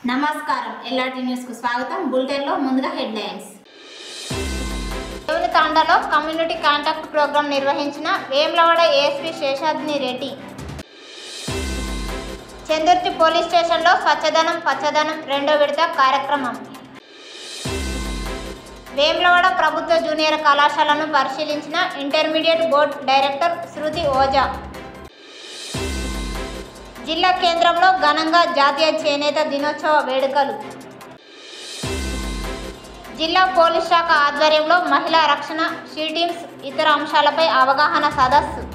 నమస్కారం LRT news కు స్వాగతం బులెటిన్ లో ముందుగా హెడ్లైన్స్ దేవుని తాండాలో కమ్యూనిటీ కాంటాక్ట్ ప్రోగ్రాం నిర్వహించిన వేములవాడ ఏఎస్పీ శేషాద్ని రెడ్డి చందుర్తి పోలీస్ స్టేషన్లో స్వచ్ఛదనం పచ్చదనం రెండో విడత కార్యక్రమం వేములవాడ ప్రభుత్వ జూనియర్ కళాశాలను పరిశీలించిన intermediate board director Shruti Ojha జిల్లా కేంద్రంలో ఘనంగా జాతీయ చేనేత దినోత్సవ వేడుకలు జిల్లా పోలీస్ శాఖ ఆధ్వర్యంలో మహిళా రక్షణ షీ టీమ్స్ ఇతర అంశాలపై అవగాహన సదస్సు